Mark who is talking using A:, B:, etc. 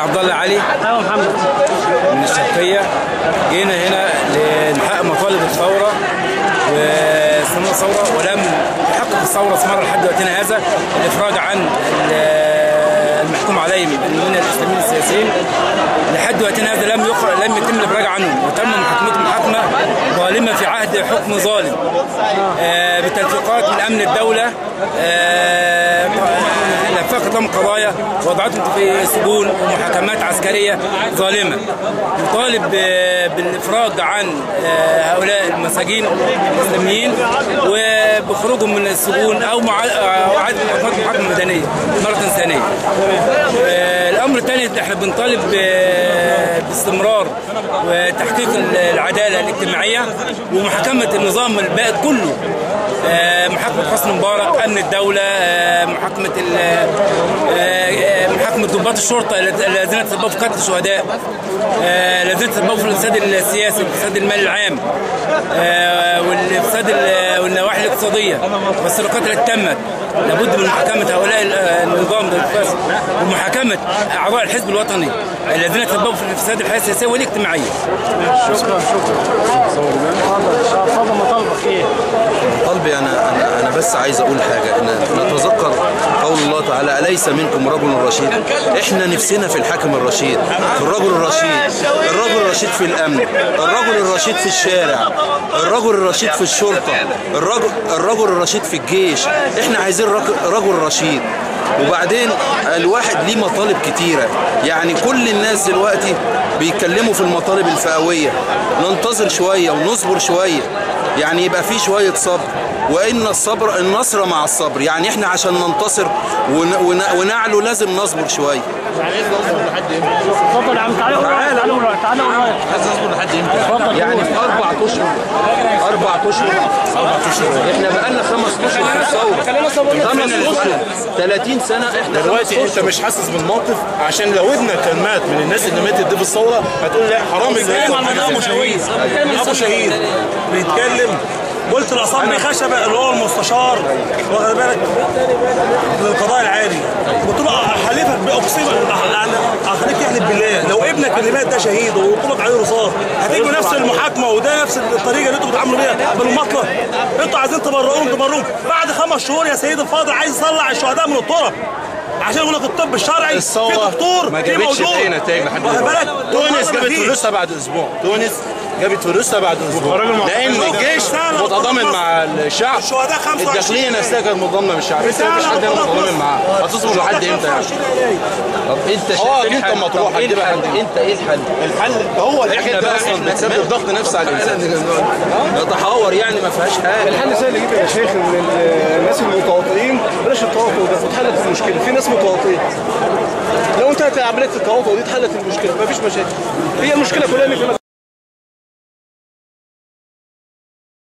A: عبد الله علي
B: ايوه محمد
A: من الشرقيه جينا هنا لنحقق مطالب الثوره واستمرار الثوره ولم يحقق الثوره ثمار لحد وقتنا هذا الافراج عن ال- المحكوم عليهم من الاسلاميين السياسيين لحد وقتنا هذا لم يقرأ لم يتم الافراج عنهم وتم محاكمتهم محاكمه ظالمه في عهد حكم ظالم آه، بتلفيقات من امن الدوله آه، لفقت لهم قضايا وضعتهم في سجون ومحاكمات عسكريه ظالمه نطالب ب- بالافراج عن آه، هؤلاء المساجين الاسلاميين وبخروجهم من السجون او مع او عدم اقامه محاكمه مدنيه مره ثانيه. آه، الامر الثاني احنا بنطالب ب- باستمرار وتحقيق العداله الاجتماعيه ومحاكمه النظام البائد كله آه، محاكمه حسني مبارك امن الدوله آه، محاكمه ال- آه، آه، محاكمه ضباط الشرطه الذين تسببوا في قتل الشهداء آه، الذين تسببوا في الفساد السياسي والفساد المالي العام آه، والفساد ال- والنواحي الاقتصاديه والسرقات التي تمت لابد من محاكمه هؤلاء ال- النظام الفاسد ومحاكمه اعضاء الحزب الوطني الذين تسببوا في الفساد الحياه السياسيه والاجتماعيه
B: شكرا شكرا اتفضل مطالبك ايه؟
C: قلبي انا انا انا بس عايز اقول حاجه ان نتذكر قول الله تعالى اليس منكم رجل رشيد احنا نفسنا في الحاكم الرشيد في الرجل الرشيد الرجل الرشيد في الامن الرجل الرشيد في الشارع الرجل الرشيد في الشرطه الرجل الرجل الرشيد في الجيش احنا عايزين رجل, رجل رشيد وبعدين الواحد ليه مطالب كتيرة يعني كل الناس دلوقتي بيتكلموا في المطالب الفئوية ننتظر شوية ونصبر شوية يعني يبقى في شوية صبر وإن الصبر النصر مع الصبر يعني إحنا عشان ننتصر ون ون ونعلو لازم نصبر شوية
B: اتفضل يا عم تعالى قول رأيك، تعالى قول رأيك، تعالى قول رأيك. اتفضل
C: يعني
B: قول.
C: في أربع أشهر أربع أشهر أربع أشهر إحنا بقالنا خمس أشهر في الثورة خمس أشهر 30 سنة إحنا
D: دلوقتي
C: خمس
D: انت
C: أشهر.
D: مش حاسس بالموقف عشان لو ابنك كان مات من الناس اللي ماتت دي في الثوره هتقول لا حرام اللي
E: بيتكلم عن ابو شهيد ابو شهيد بيتكلم قلت العصام بيه خشبه اللي هو المستشار واخد بالك للقضاء العالي قلت له احلفك باقسم اخليك تحلف بالله لو ابنك اللي مات ده شهيد وقلت عليه رصاص هتيجوا نفس المحاكمه وده نفس الطريقه اللي انتوا بتتعاملوا بيها بالمطلق انتوا عايزين تبرئوهم تبرئوهم بعد خمس شهور يا سيدي الفاضل عايز يطلع الشهداء من الطرق عشان يقول لك الطب الشرعي في
D: الثوره
E: دكتور
D: ما
E: في
D: جابتش
E: موجود.
D: اي نتائج لحد
E: واخد
D: دلوقتي
E: بالك
D: تونس
E: والله
D: جابت
E: مفيش.
D: فلوسها بعد اسبوع تونس جابت فلوسها بعد اسبوع لان الجيش
E: رسالة
D: متضامن
E: وطن
D: مع الشعب
E: الشهداء 25
D: الداخليه نفسها كانت متضامنه مع الشعب انت مفيش حد هنا متضامن معاه هتصبر لحد امتى يعني
C: طب أنت شايف
D: اه
C: إيه
D: انت
C: الحل؟
D: اما تروح
C: طب إيه
D: هتجيبها
C: الحل؟
D: حد
C: أنت إيه الحل؟
D: الحل هو الحاجات
C: احنا
D: دي
C: بقى
D: اصلا
C: احنا
D: بتسبب ضغط نفسي على الانسان
C: نتحاور يعني ما فيهاش حاجه
F: الحل سهل جدا يا شيخ ان ال- الناس المتواطئين بلاش التواطؤ ده واتحلت المشكله في ناس متواطئين لو انتهت عمليه التواطؤ دي اتحلت المشكله مفيش مشاكل هي المشكله كلها ان في ناس